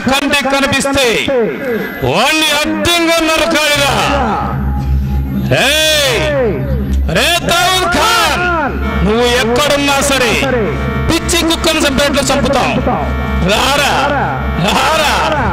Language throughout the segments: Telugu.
కంటికి కనిపిస్తే వాణ్ణి అడ్డంగా నరకాలిరా ఏయ్! రే దావుద్ ఖాన్ నువ్వు ఎక్కడున్నా సరే పిచ్చి కుక్కను చంపేట్లు చంపుతాం రారా రారా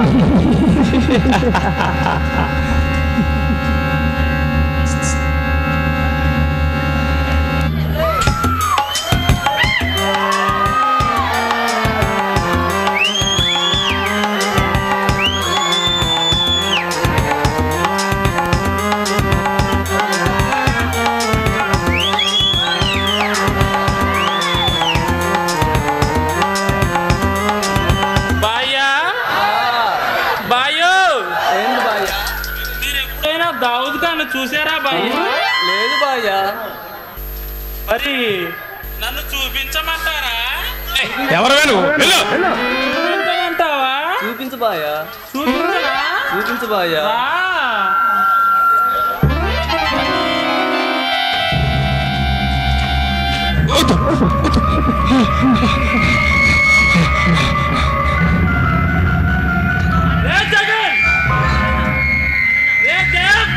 బాయ్యా బాయ్యో ఏంది బాయ్య మీరు ఎప్పుడైనా దావుద్ ఖాన్ చూసారా బాయ్య లేదు బాయ్య మరి నన్ను చూపించమంటారా ఎవరు వెళ్ళు వెళ్ళు చూపించమంటావా చూపించు బాయ్య చూపించరా చూపించు బాయ్య రా. రే జగన్! రే దేవ్!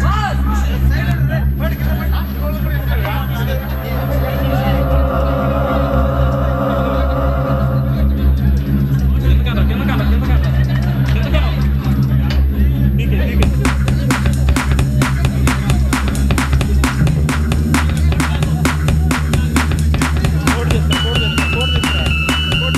కిందకాడ, కిందకాడ, కిందకాడ, కిందకాడ. నీకే, నీకే. కోడి తెస్తా, కోడి తెస్తా, కోడి తెస్తా. కోడి.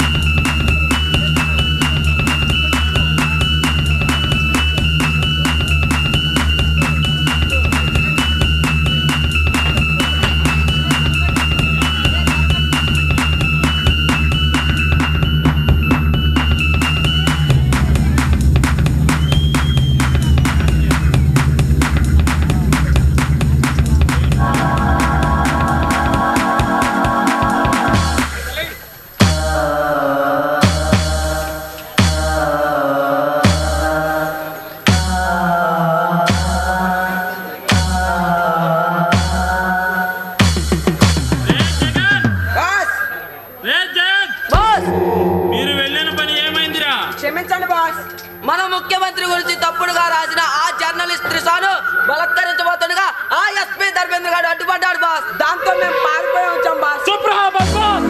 రే జగన్! రే జగన్! బాస్ మీరు వెళ్ళిన పని ఏమైందిరా క్షమించండి బాస్ మన ముఖ్యమంత్రి గురించి తప్పుడుగా రాసిన ఆ జర్నలిస్ట్ త్రిషాను బలత్కరించబోతుండగా ఆ ఎస్పీ ధర్మేంద్ర గారు అడ్డుపడ్డాడు బాస్ దాంతో మేము పారిపోయి వచ్చాం బాస్ సుప్రభా బాస్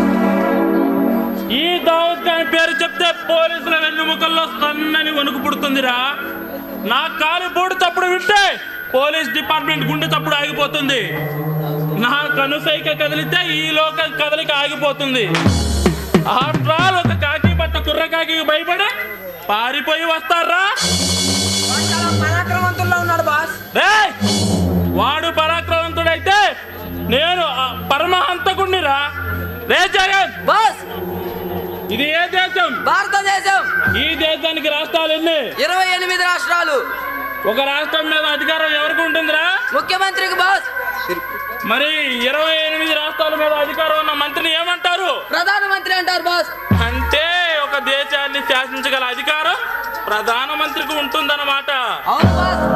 ఈ దావత్ ఖాన్ పేరు చెప్తే పోలీసుల వెన్నుముకల్లో సన్నని వణుకు పుడుతుందిరా నా కాలు బోడు తప్పుడు వింటే పోలీస్ డిపార్ట్మెంట్ గుండె తప్పుడు ఆగిపోతుంది నా కనుసైక కదిలితే ఈ లోక కదలిక ఆగిపోతుంది ఆఫ్టర్ ఆల్ ఒక కాకి బట్ట కుర్ర కాకి భయపడి పారిపోయి వస్తారా వాడు చాలా పరాక్రమవంతుల్లో ఉన్నాడు బాస్ రేయ్! వాడు పరాక్రమవంతుడైతే నేను ఆ పరమహంతకుణ్ణిరా రే జగన్ బాస్ ఇది ఏ దేశం భారతదేశం ఈ దేశానికి రాష్ట్రాలు ఎన్ని ఇరవై ఎనిమిది రాష్ట్రాలు ఒక రాష్ట్రం మీద అధికారం ఎవరికి ఉంటుందిరా ముఖ్యమంత్రికి బాస్ మరి ఇరవై ఎనిమిది రాష్ట్రాల మీద అధికారం ఉన్న మంత్రిని ఏమంటారు ప్రధానమంత్రి అంటారు బాస్ అంటే ఒక దేశాన్ని శాసించగల అధికారం ప్రధానమంత్రికి ఉంటుందన్నమాట అవును బాస్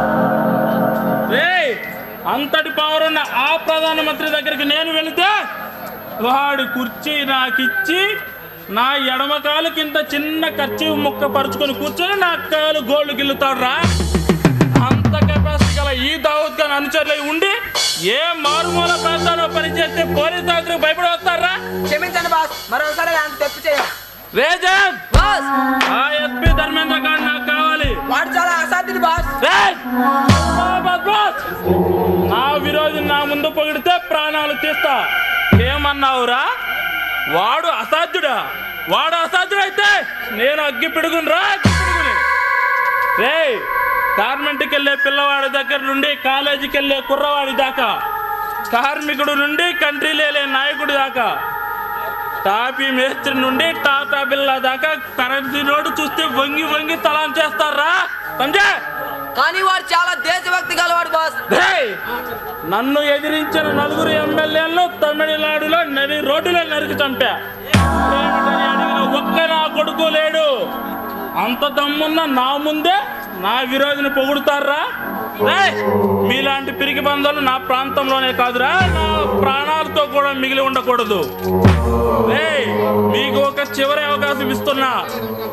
రే అంతటి పవర్ ఉన్న ఆ ప్రధానమంత్రి దగ్గరికి నేను వెళితే వాడు కుర్చీ నాకిచ్చి నా ఎడమ కాలు కింద చిన్న ఖర్చు ముక్క పరుచుకొని కూర్చొని నా కాలు గోల్డ్ గిల్లుతాడు రా అంత కెపాసిటీ గల ఈ దావత్ ఖాన్ అనుచరులై ఉండి ఏ మారుమూల ప్రాంతాల్లో పనిచేస్తే పోలీస్ ఆఫీసర్ భయపడి వస్తారా క్షమించండి బాస్ మరోసారి అంత తప్పు చేయం రేజన్ బాస్ ఆ ఎస్పీ ధర్మేంద్ర గారు నాకు కావాలి వాడు చాలా అసాధ్యుడు బాస్ రేయ్! Boss, boss! నా విరోధి నా ముందు పొగిడితే ప్రాణాలు తీస్తా ఏమన్నావురా వాడు అసాధ్యుడా వాడు అసాధ్యుడైతే నేను అగ్గి పిడుగును రా అగ్గి పిడుగుని రే గార్మెంట్కి వెళ్ళే పిల్లవాడి దగ్గర నుండి కాలేజీకి వెళ్ళే కుర్రవాడి దాకా కార్మికుడు నుండి కంట్రీ లేలే నాయకుడి దాకా టాపీ మేస్త్రి నుండి టాటా బిల్లా దాకా కరెన్సీ నోటు చూస్తే వంగి వంగి తలాం చేస్తారా సంజయ్ కానీ వాడు చాలా దేశభక్తి గలవాడు బాస్ రేయ్! నన్ను ఎదిరించిన నలుగురు ఎమ్మెల్యేలను తమిళనాడులో నది రోడ్డులో నరికి చంపా ఏమిటని అడిగిన ఒక్క నా కొడుకు లేడు అంత దమ్మున్న నా ముందే నా విరోధిని పొగుడుతారా రేయ్! మీలాంటి పిరికి బంధాలు నా ప్రాంతంలోనే కాదురా నా ప్రాణాలతో కూడా మిగిలి ఉండకూడదు రేయ్! మీకు ఒక చివరి అవకాశం ఇస్తున్నా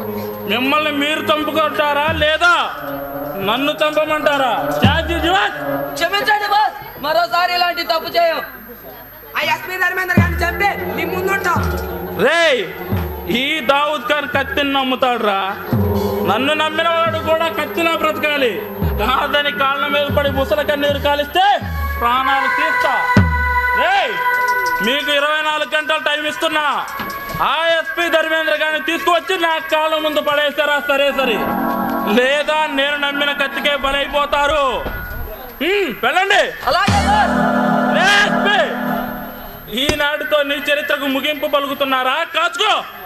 మిమ్మల్ని మీరు చంపుకుంటారా లేదా నన్ను చంపమంటారా ఛార్జ్ యువర్ క్షమించండి బాస్ మరోసారి ఇలాంటి తప్పు చేయం ఆ ఎస్పీ ధర్మేంద్ర గారిని చంపి మీ ముందుంటాం రేయ్ ఈ దావుద్ ఖాన్ కత్తిని నమ్ముతాడురా నన్ను నమ్మిన వాడు కూడా కత్తిలా బ్రతకాలి కాదని కాళ్ళ మీద పడి ముసల కన్నీరు కాలిస్తే ప్రాణాలు తీస్తా రేయ్ మీకు ఇరవై నాలుగు గంటలు టైం ఇస్తున్నా ఆ ఎస్పీ ధర్మేంద్ర గారిని తీసుకువచ్చి నా కాళ్ళ ముందు పడేస్తారా సరే సరే లేదా నేను నమ్మిన కత్తికే బలైపోతారు హ్మ్, వెళ్ళండి అలాగే బాస్ రే ఎస్పీ ఈనాటితో నీ చరిత్రకు ముగింపు పలుకుతున్నారా కాచుకో